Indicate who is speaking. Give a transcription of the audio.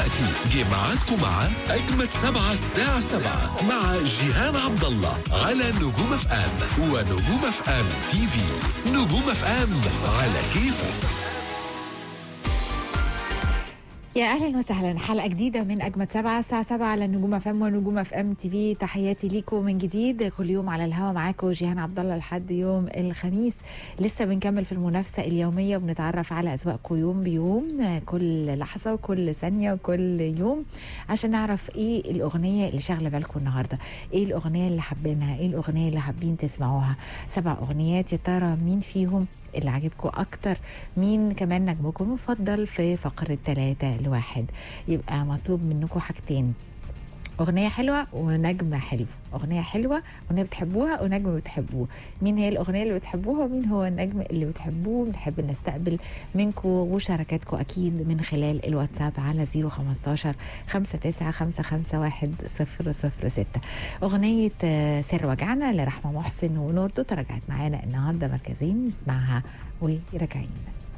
Speaker 1: دلوقتي جه ميعادكم مع أجمد سبعة الساعة سبعة مع جيهان عبد الله على نجوم اف ام ونجوم اف ام تي في نجوم اف ام على كيفك
Speaker 2: يا اهلا وسهلا حلقه جديده من اجمد سبعه الساعه 7 على النجوم اف ام ونجوم اف ام تي في تحياتي ليكم من جديد كل يوم على الهوا معاكم جيهان عبد الله لحد يوم الخميس لسه بنكمل في المنافسه اليوميه وبنتعرف على اذواقكم يوم بيوم كل لحظه وكل ثانيه وكل يوم عشان نعرف ايه الاغنيه اللي شاغله بالكم النهارده ايه الاغنيه اللي حابينها ايه الاغنيه اللي حابين تسمعوها سبع اغنيات يا ترى مين فيهم اللي عاجبكم اكتر مين كمان نجمكم المفضل في فقره ثلاثة لواحد يبقى مطلوب منكم حاجتين أغنية حلوة ونجم حلو أغنية حلوة أغنية بتحبوها ونجم بتحبوه مين هي الأغنية اللي بتحبوها ومين هو النجم اللي بتحبوه بنحب نستقبل منكم وشاركاتكم أكيد من خلال الواتساب على 015 59 ستة أغنية آه، سر وجعنا لرحمة محسن ونوردو تراجعت معانا النهاردة مركزين نسمعها وراجعين